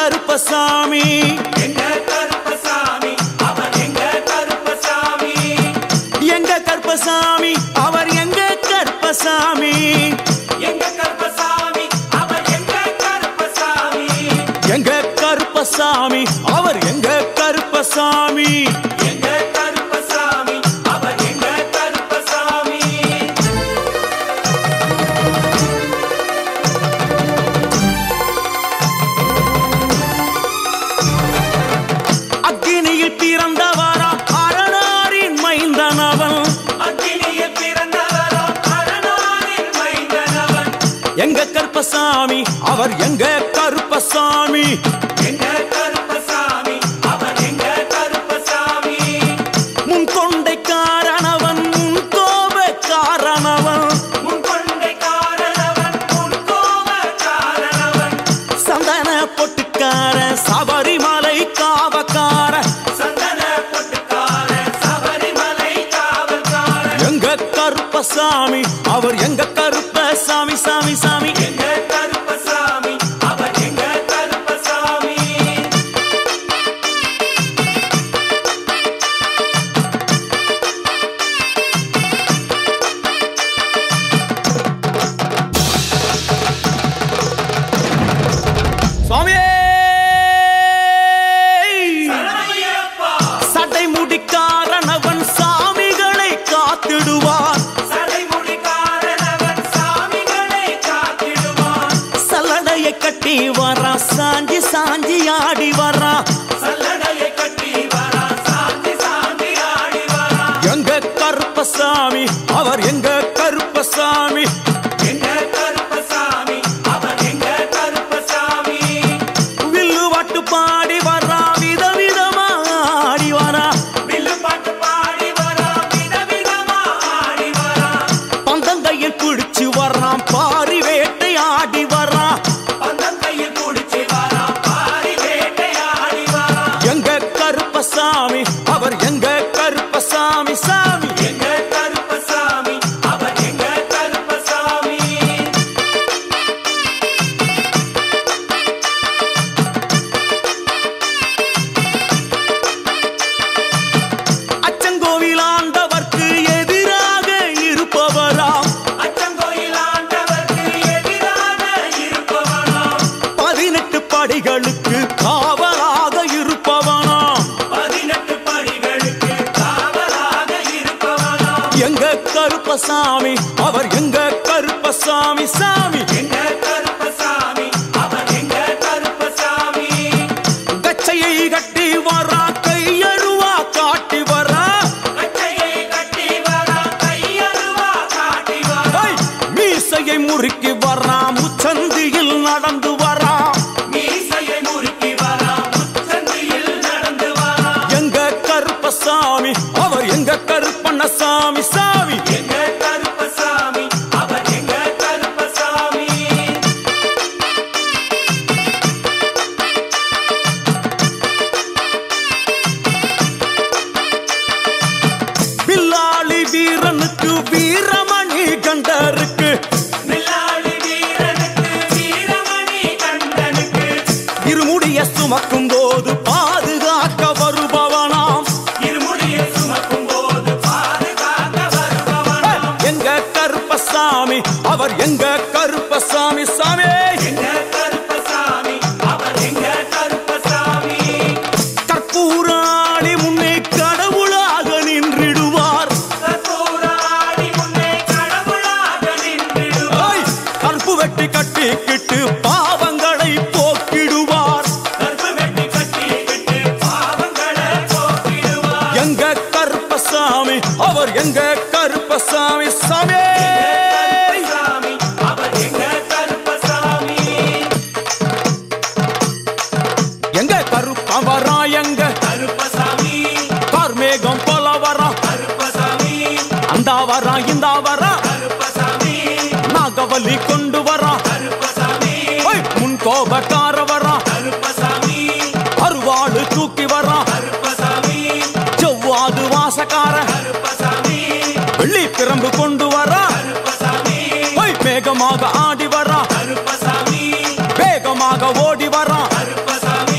கருப்பசாமி எங்க கருப்பசாமி அவர் எங்க கருப்பசாமி எங்க கருப்பசாமி அவர் எங்க கருப்பசாமி எங்க கருப்பசாமி அவர் எங்க கருப்பசாமி எங்க கருப்பசாமி அவர் எங்க கருப்பசாமி எங்க கருப்பசாமி அவர் எங்க கருப்பசாமி அக்கினியில் பிறந்தவரா அரணாரின் மைந்தனவன் அக்கினியில் பிறந்தவரோ அரணாரின் மைந்தனவன் எங்க கருப்பசாமி அவர் எங்க கருப்பசாமி எங்க கருப்பசாமி அவர் எங்க கருப்பசாமி முன் கொண்டைக்காரனவன் முன் கோபக்காரனவன் முன் கொண்டை காரணவன் முன் கோப காரணவன் சந்தன பொட்டுக்கார சபரிமலை காவக்கார சந்தன பொட்டுக்கார சபரிமலை காவல்காரன் எங்க கருப்பசாமி அவர் எங்க கருப்பசாமி சாமி சாமி எங்க கருப்பசாமி அவர் எங்க கருப்பசாமி சுவாமியே சரணமையப்பா சட்டை முடிக்காரனவன் சாமிகளை காத்திடுவான் சடைமுடி காரணவன் சாமிகளை காத்திடுவான் சல்லடையை கட்டி வரா சாஞ்சி சாஞ்சி ஆடி வரா சல்லடையை கட்டி வரா சாந்தி சாந்தி ஆடி வரா எங்க கருப்பசாமி அவர் எங்க கருப்பசாமி எங்க கருப்பசாமி அவர் எங்க கருப்பசாமி வில்லு வாட்டு பாடி வரா விதவிதமா ஆடி வரா வில்லு பாட்டு பாடி வரா விதவிதமா ஆடி வரா பந்தங்கையில் பிடிச்சு வர்றான் பாரி வேட்டை ஆடி வரா பந்தம் கையில் குடிச்சு வரா பாரி வேட்டையாடி வரா எங்க கருப்பசாமி அவர் எங்க கருப்பசாமி சாமி எங்க கருப்பசாமி அவர் எங்க கருப்பசாமி அச்சங்கோவில் ஆண்டவர்க்கு எதிராக இருப்பவராம் அச்சங்கோயில் ஆண்டவர்க்கு எதிராக இருப்பவனாம் பதினெட்டு படிகளுக்கு காவலாக இருப்பவனாம் பதினெட்டு படிகளுக்கு காவலாக இருப்பவனாம் எங்க கருப்பசாமி அவர் எங்க கருப்பசாமி சாமி எங்க கருப்பசாமி அவர் எங்க கருப்பசாமி கச்சையை கட்டி வரா கையழுவா காட்டி வரா கட்டையை கட்டி வரா கையருவா காட்டி வரா ஐ, மீசையை முறுக்கி வரா முச்சந்தியில் நடந்து வரா மீசையை முறுக்கி வரா முச்சந்தியில் நடந்து வரா எங்க கருப்பசாமி அவர் எங்க கருப்பண்ணசாமி சாமி எங்க கருப்பசாமி அவர் எங்க கருப்பசாமி பில்லாளி வீரனுக்கு வீரமணி கண்டருக்கு மில்லாளி வீரனுக்கு வீரமணி கண்டனுக்கு இருமுடிய சுமக்கும் போது பாதுகாக்க வருபவனாம் இருமுடிய சுமக்கும் போது பாதுகாக்க வருபவனாம் எங்க கருப்பசாமி அவர் எங்க கருப்பசாமி சாமி எங்க கருப்பசாமி அவர் எங்க கருப்பசாமி கற்பூராளி முன்னே கடவுளாக நின்றிடுவார் கற்பூராடி முன்னே கடவுளாக நின்றிடுவார் ஐ, கற்பு வெட்டி கட்டிக்கிட்டு பாவங்களை போக்கிடுவார் கற்பு வெட்டி கட்டிக்கிட்டு பாவங்களை போக்கிடுவார் எங்க கருப்பசாமி அவர் எங்க கருப்பசாமி சாமி கருப்பசாமி அவர் எங்க கருப்பசாமி எங்க கருப்பவரா எங்க கருப்பசாமி கார்மேகம் போல வரா கருப்பசாமி அந்த வரா இந்த வரா கருப்பசாமி நாகவலி கொண்டு வரா கருப்பசாமி ஐ, முன் கோபக்கார வரா கருப்பசாமி அருவாளு தூக்கி வரா கருப்பசாமி செவ்வாது வாசக்கார கருப்பசாமி வெள்ளி பிரம்பு கொண்டு வரா கருப்பசாமி ஐ, வேகமாக ஆடி வரா கருப்பசாமி வேகமாக ஓடி வரா கருப்பசாமி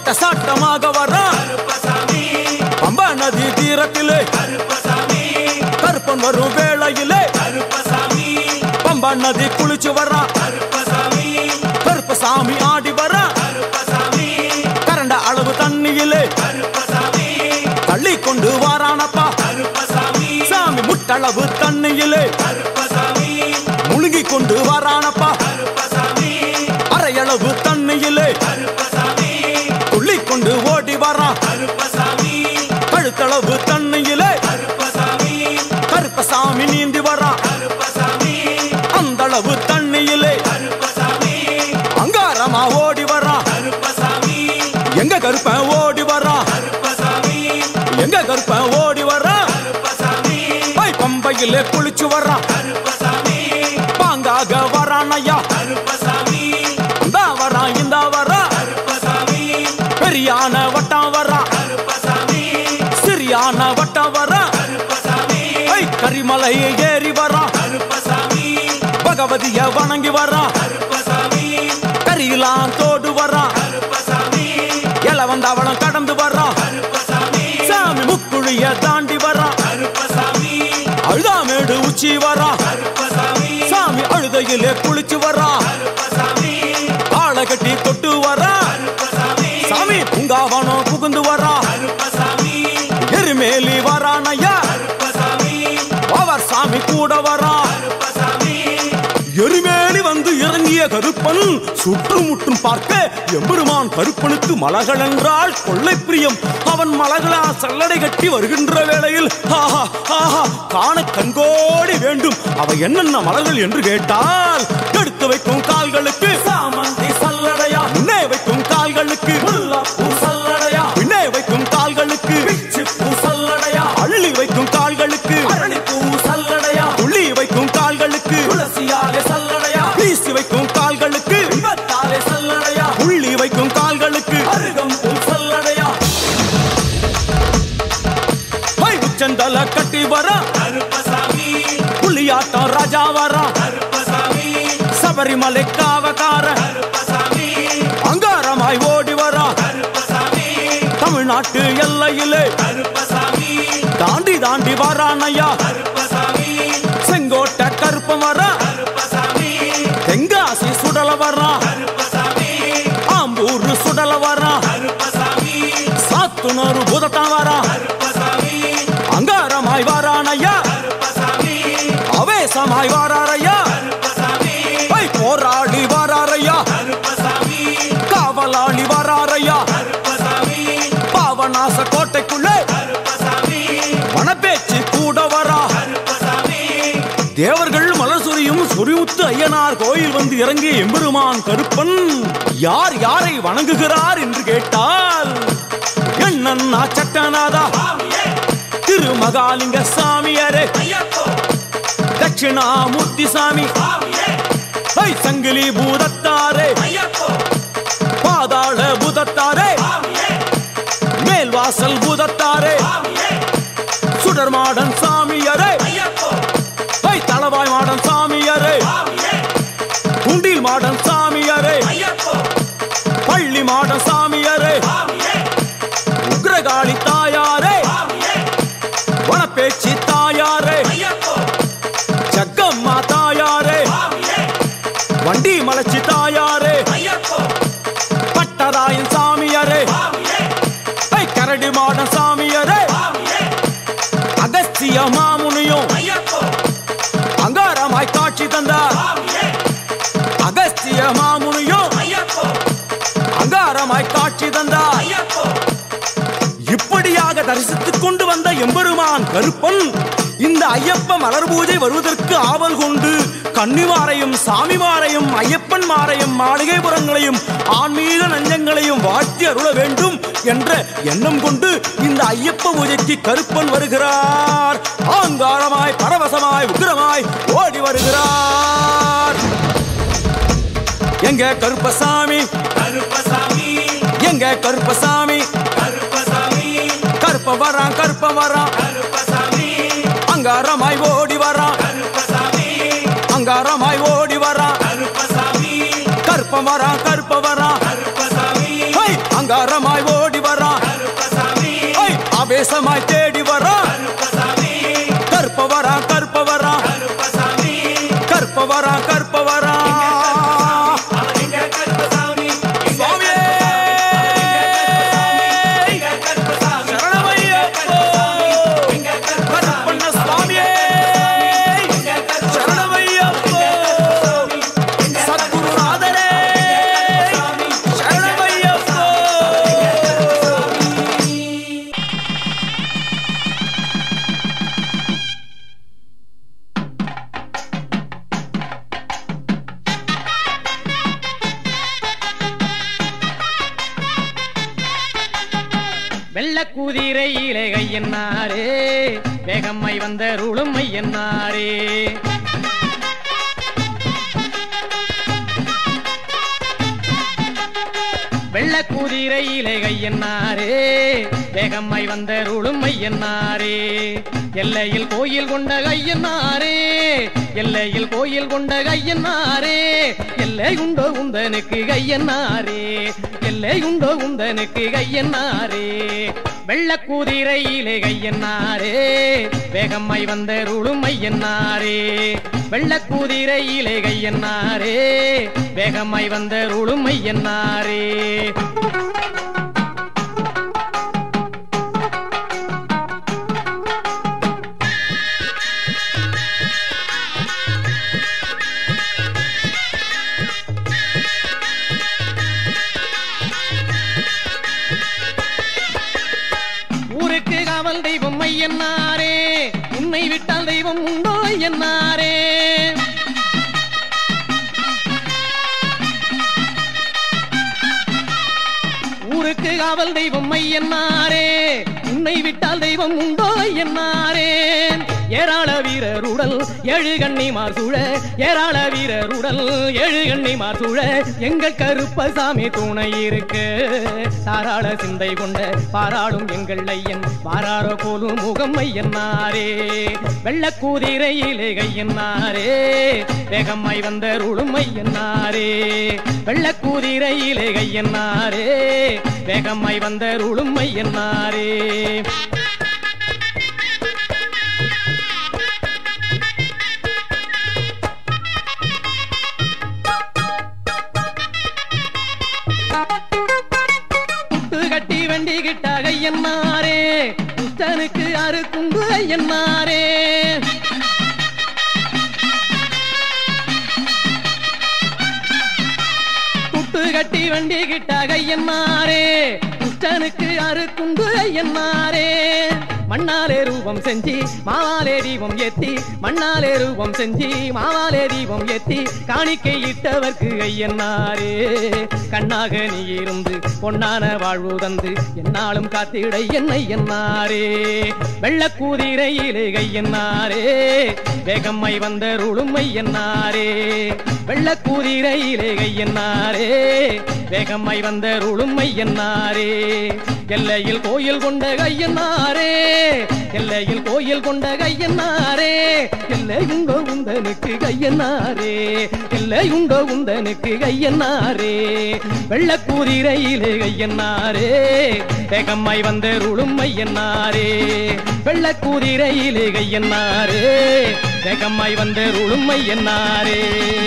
வாட்ட சாட்டமாக வரான் கருப்பசாமி பம்பா நதி தீரத்திலே கருப்பசாமி கருப்பன் வரும் வேளையிலே கருப்பசாமி பம்பா நதி குளிச்சு வரான் கருப்பசாமி கருப்பசாமி ஆடி வரான் கருப்பசாமி கரண்ட அளவு தண்ணியிலே கருப்பசாமி தள்ளி கொண்டு வாரானப்பா கருப்பசாமி சாமி முட்டளவு தண்ணியிலே கருப்பசாமி முழுகி கொண்டு வாரானப்பா கருப்பசாமி அரையளவு தண்ணியிலே கருப்பசாமி துள்ளி கொண்டு ஓடி வரான் கருப்பசாமி கழுத்தளவு தண்ணியிலே கருப்பசாமி கருப்பசாமி நீந்தி வரான் கருப்பசாமி அந்த அளவு தண்ணியிலே கருப்பசாமி அங்காரமா ஓடி வரான் கருப்பசாமி எங்க கருப்பன் ஓடி வரான் கருப்பசாமி எங்க கருப்பன் ஓடி வரான் கருப்பசாமி பை பம்பையிலே குளிச்சு வரான் கருப்பசாமி பாங்காக வரான் ஐயா கருப்பசாமி இந்த வரான் இந்த வரான் கருப்பசாமி பெரியான வட்டம் வரான் கருப்பசாமி சிறியான வட்டம் வரான் கருப்பசாமி ஐ கரிமலை ஏறி வரான் கருப்பசாமி பகவதிய வணங்கி வரான் கருப்பசாமி கரியெல்லாம் தோடு வரான் கருப்பசாமி இளவந்தவளம் கடந்து வரான் கருப்பசாமி சாமி முக்குழிய தாண்டி வரான் கருப்பசாமி அழுதாமேடு உச்சி வரான் கருப்பசாமி சாமி அழுதையிலே குளிச்சு வரான் கருப்பசாமி ஆளை கட்டி தொட்டு வரான் கருப்பசாமி சாமி பூங்காவனம் புகுந்து வரான் கருப்பசாமி எருமேலி வரான் ஐயா கருப்பசாமி அவர் சாமி கூட வரான் கருப்பசாமி எருமேலி வந்து இறங்கிய கருப்பன் சுற்றுமுற்றும் பார்க்க எம்பெருமான் கருப்பனுக்கு மலகள் என்றால் கொள்ளை பிரியம் அவன் மலகளா சல்லடை கட்டி வருகின்ற வேளையில் ஆஹா ஆஹா காண கண்கோடி வேண்டும் அவை என்னென்ன மலர்கள் என்று கேட்டால் எடுத்து வைக்கும் கால்களுக்கு சாமந்தி சல்லடையா முன்னே வைக்கும் கால்களுக்கு முல்லாப்பூ சல்லடையா பின்னே வைக்கும் கால்களுக்கு பிச்சிப்பூ சல்லடையா அள்ளி வைக்கும் கால்களுக்கு அரளிப்பூ சல்லடையா துள்ளி வைக்கும் கால்களுக்கு துளசியாலே சல்லடையா வீசி வைக்கும் கால்களுக்கு விபத்தாலே சல்லடையா உள்ளி வைக்கும் கால்களுக்கு அருகம்பூ சல்லடையா வை உச்சந்தல கட்டி வர கருப்பசாமி புலியாட்டம் ராஜா வர கருப்பசாமி சபரிமலை காவக்கார கருப்பசாமி அங்காரமாய் ஓடி வர கருப்பசாமி தமிழ்நாட்டு எல்லையிலே கருப்பசாமி தாண்டி தாண்டி வரானையா கருப்பசாமி செங்கோட்டை கருப்பம் வர கருப்பசாமி தெங்காசி சுடல வர்றான் கருப்பசாமி ஆம்பூர் சுடல வர்றான் கருப்பசாமி சாத்துனூறு புதத்தான் வரான் கருப்பசாமி அங்காரமாய் வாரானையா கருப்பசாமி அவேசமாய் வாராரையா கருப்பசாமி பை போராளி வாராரையா கருப்பசாமி காவலாளி வாராரையா கருப்பசாமி பாவநாச கோட்டைக்குள்ளே கருப்பசாமி வனப்பேச்சு கூட வரா கருப்பசாமி தேவர்கள் மலர் சொரியும் சொரிமுத்து ஐயனார் கோயில் வந்து இறங்கிய எம்பெருமான் கருப்பன் யார் யாரை வணங்குகிறார் என்று கேட்டால் என்னன்னா சட்டநாதா சுவாமியே திருமகாலிங்க சாமியாரே ஐயப்போ தட்சிணாமூர்த்தி சாமி சுவாமியே ஐ சங்கிலி பூதத்தாரே ஐயப்போ பாதாள பூதத்தாரே சுவாமியே மேல்வாசல் பூதத்தாரே சுவாமியே சுடர்மாடன் சாமியாரே ஐயப்போ ஐ தளவாய் மாடன் சாமியாரே சுவாமியே குண்டில் மாடன் சாமியாரே ஐயப்போ பள்ளி மாடன் சாமியாரே சுவாமியே உக்ரகாளி தாயாரே சுவாமியே வனப்பேச்சி தாயாரே ஐயப்போ ஜக்கம்மா தாயாரே சுவாமியே வண்டி மலைச்சி தாயாரே ஐயப்போ பட்டராயன் சாமியாரே சுவாமியே ஐ கரடி மாடன் சாமியாரே சுவாமியே அகஸ்திய மாமுனியும் ஐயப்போ அங்காரமாய் காட்சி தந்தார் சுவாமியே அகஸ்திய மாமுனியும் ஐயப்போ அங்காரமாய் காட்சி தந்தார் ஐயப்போ இப்படியாக தரிசித்துக் கொண்டு வந்த எம்பெருமான் கருப்பன் இந்த ஐயப்ப மலர் பூஜை வருவதற்கு ஆவல் கொண்டு கன்னிமாரையும் சாமிமாரையும் ஐயப்பன் மாரையும் மாளிகைபுரங்களையும் ஆன்மீக நஞ்சங்களையும் வாழ்த்தி அருள வேண்டும் என்ற எண்ணம் கொண்டு இந்த ஐயப்ப பூஜைக்கு கருப்பன் வருகிறார் ஆங்காரமாய் பரவசமாய் உக்கிரமாய் ஓடி வருகிறார் எங்க கருப்பசாமி கருப்பசாமி எங்க கருப்பசாமி கருப்பசாமி கருப்ப வரான் கருப்ப வரான் கருப்பசாமி அங்காரமாய் ஓடி வரான் கருப்பசாமி அங்காரமாய் ஓடி வரான் கருப்பசாமி கருப்ப வரான் கருப்ப வரான் கருப்பசாமி ஹை, அங்க அங்காரமாய் ஓடி வரான் கருப்பசாமி ஐ, ஆவேசமாய் தேடி வரான் கருப்பசாமி கற்பவரா கற்பவரா கருப்பசாமி கற்பவரா கற்பவரா அவன் இங்க கருப்பசாமி இங்க சுவாமியே இங்க கருப்பசாமி சரணமையப்போ இங்க கருப்பசாமி கற்பண்ண சுவாமியே இங்க கருப்பசாமி சரணமையப்போ சத்குருநாதரே சரணமையப்போ வெள்ளக்குதிரையிலே கையன்னாரே வேகம்மை வந்த ருளுமை என்னாரே வெள்ளக்குதிரையிலே கையன்னாரே வேகம்மை வந்த ருளுமை என்னாரே எல்லையில் கோயில் கொண்ட கையன்னாரே எல்லையில் கோயில் கொண்ட கையன்னாரே எல்லை உண்டோ உந்தனுக்கு கையன்னாரே எல்லை உண்டோ உந்தனுக்கு கையன்னாரே வெள்ளக்குதிரையிலே கையன்னாரே வேகம்மை வந்த ருளுமை என்னாரே வெள்ளக்குதிரையிலே கையன்னாரே வேகம்மை வந்த ருளுமை என்னாரே ஊருக்கு காவல் தெய்வம் ஐயன்னாரே உன்னை விட்டால் தெய்வம் உண்டோ ஐயன்னாரே ஊருக்கு காவல் தெய்வம் ஐயன்னாரே உன்னை விட்டால் தெய்வம் உண்டோ ஐயன்னாரே ஏராள வீரருடல் ஏழு கண்ணிமார் சூழ ஏராள வீரருடல் ஏழு கண்ணிமார் சூழ எங்கள் கருப்பசாமி துணை இருக்கு தாராள சிந்தை கொண்ட பாராளும் எங்கள் ஐயன் வாராரோ போலும் முகம் ஐயன்னாரே வெள்ளக்கூதிரையிலே கையன்னாரே வேகம்மை வந்த ருளும் ஐயன்னாரே வெள்ளக்கூதிரையிலே கையன்னாரே வேகம்மை வந்த ருளும் ஐயன்னாரே குட்டு கட்டி வண்டி கிட்ட ஐயன்னாரே குத்தனுக்கு அரு குண்டு ஐயன்னாரே குட்டு கட்டி வண்டி கிட்ட ஐயன்னாரே குத்தனுக்கு அரு குண்டு ஐயன்னாரே மண்ணாலே ரூபம் செஞ்சு மாவாலே தீபம் ஏத்தி மண்ணாலே ரூபம் செஞ்சு மாவாலே தீபம் ஏத்தி காணிக்கை இட்டவர்க்கு ஐயன்னாரே கண்ணாக நீ இருந்து பொன்னான வாழ்வு தந்து என்னாலும் காத்திட என்னை என்னாரே வெள்ளக்கூதிரையிலே கையன்னாரே வேகம்மை வந்த ருளுமை என்னாரே வெள்ளக்கூதிரையிலே கையன்னாரே வேகம்மை வந்த ருளுமை என்னாரே எல்லையில் கோயில் கொண்ட கையன்னாரே எல்லையில் கோயில் கொண்ட கையன்னாரே எல்லை உண்டோ உந்தனுக்கு கையன்னாரே எல்லை உண்டோ உந்தனுக்கு கையன்னாரே வெள்ளக்கூதிரையிலே கையன்னாரே வேகம்மை வந்த ருளுமை என்னாரே வெள்ளக்கூதிரையிலே கையன்னாரே வேகம்மை வந்த ருளுமை என்னாரே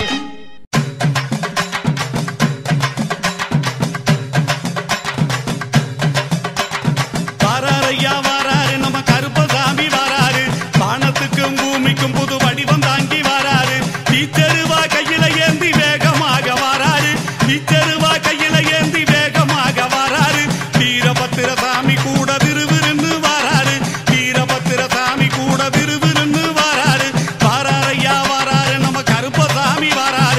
வாராரையா வாராரு நம்ம கருப்பசாமி வாராரு வானத்துக்கும் பூமிக்கும் புது வடிவம் தாங்கி வாராரு தீச்சருவா கையில ஏந்தி வேகமாக வாராரு தீச்சருவா கையில ஏந்தி வேகமாக வாராரு வீரபத்திர சாமி கூட விறுவிறுன்னு வாராரு வீரபத்திர சாமி கூட விறுவிறுன்னு வாராரு வாராரையா வாராரு நம்ம கருப்பசாமி வாராரு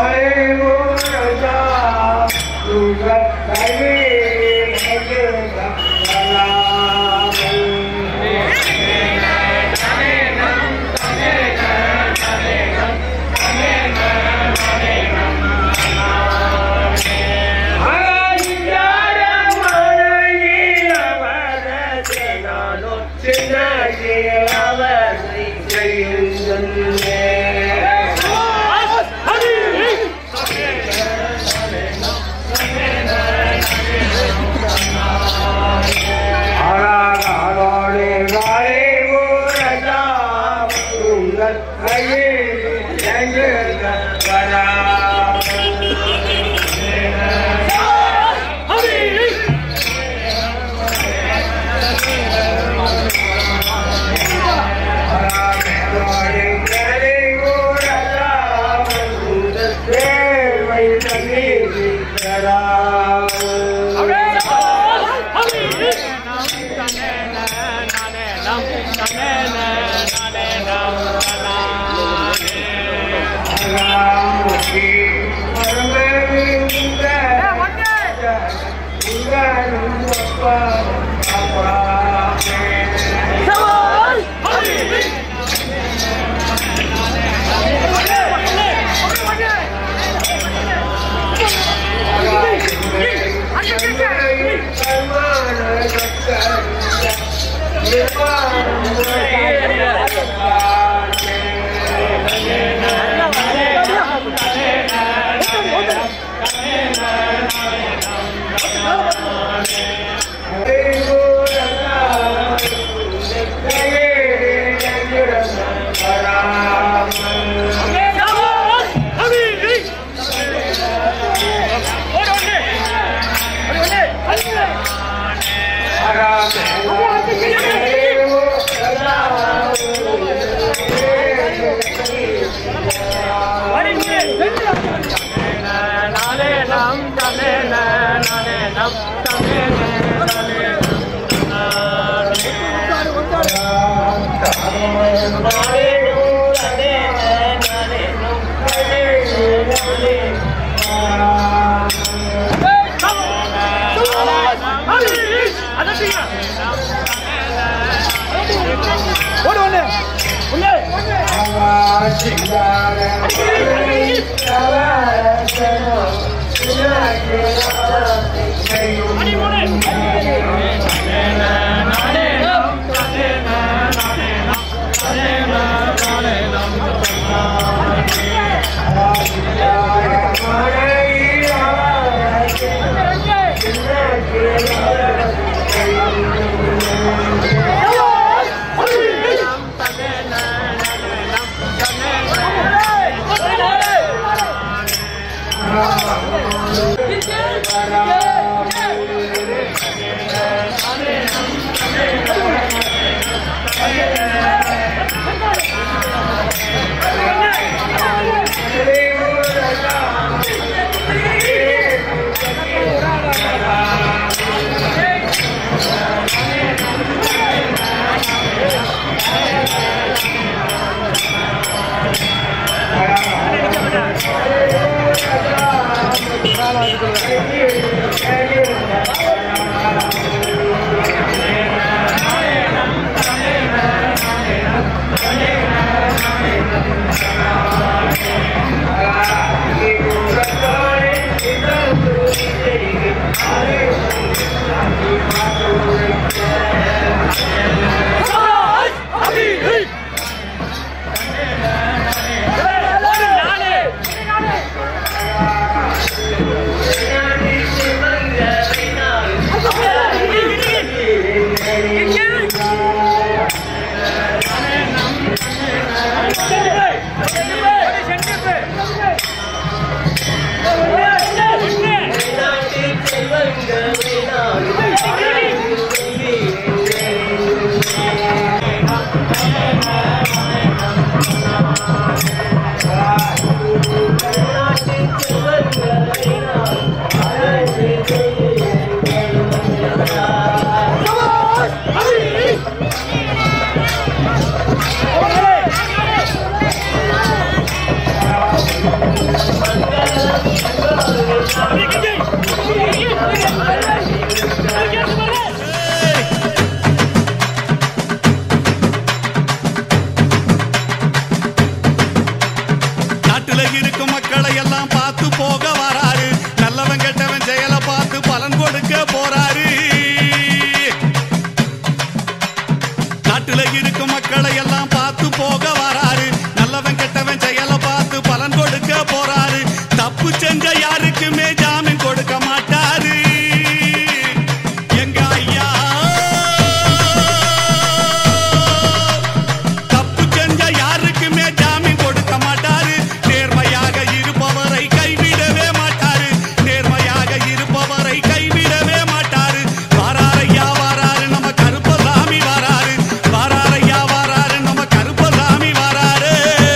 நானே எல்லாம் பார்த்து போக வராரு நல்லவன் கெட்டவன் செயலை பார்த்து பலன் கொடுக்க போறாரு நாட்டுல இருக்கும் மக்களை எல்லாம் பார்த்து போக வராரு நல்லவன் கெட்டவன் செயலை பார்த்து பலன் கொடுக்க போறாரு தப்பு செஞ்ச யாருக்குமே ஜாமீன் கொடுக்க மாட்டாரு எங்க ஐயா தப்பு செஞ்ச யாருக்குமே ஜாமீன் கொடுக்க மாட்டாரு நேர்மையாக இருப்பவரை கைவிடவே மாட்டாரு நேர்மையாக இருப்பவரை கைவிடவே மாட்டாரு வாராரையா வாராரு நம்ம கருப்பசாமி வாராரு வாராரையா வாராரு நம்ம கருப்பசாமி வாராரு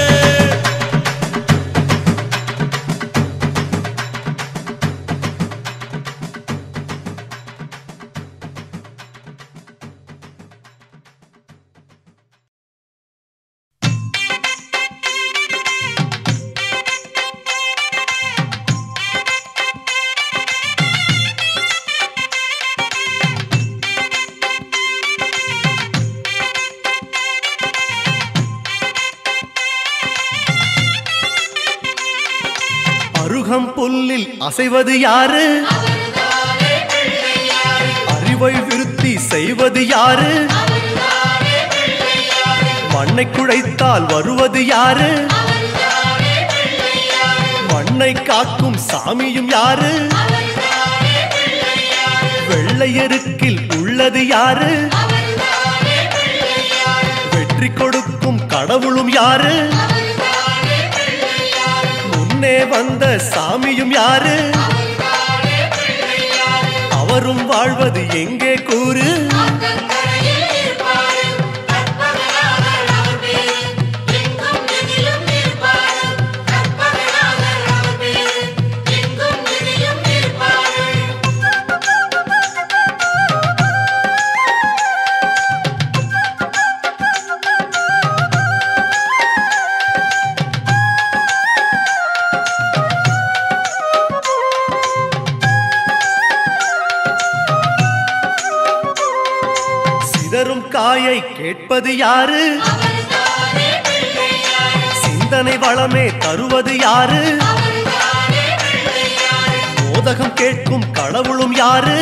அருகம் புல்லில் அசைவது யாரு அறிவை விருத்தி செய்வது யாரு மண்ணை குழைத்தால் வருவது யாரு மண்ணை காக்கும் சாமியும் யாரு வெள்ளையருக்கில் உள்ளது யாரு வெற்றி கொடுக்கும் கடவுளும் யாரு முன்னே வந்த சாமியும் யாரு அவரும் வாழ்வது எங்கே கூறு சிதறும் காயை கேட்பது யாரு சிந்தனை வளமே தருவது யாரு மோதகம் கேட்கும் கடவுளும் யாரு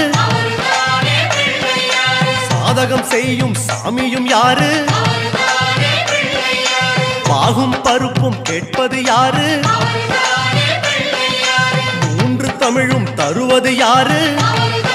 சாதகம் செய்யும் சாமியும் யாரு பாகும் பருப்பும் கேட்பது யாரு மூன்று தமிழும் தருவது யாரு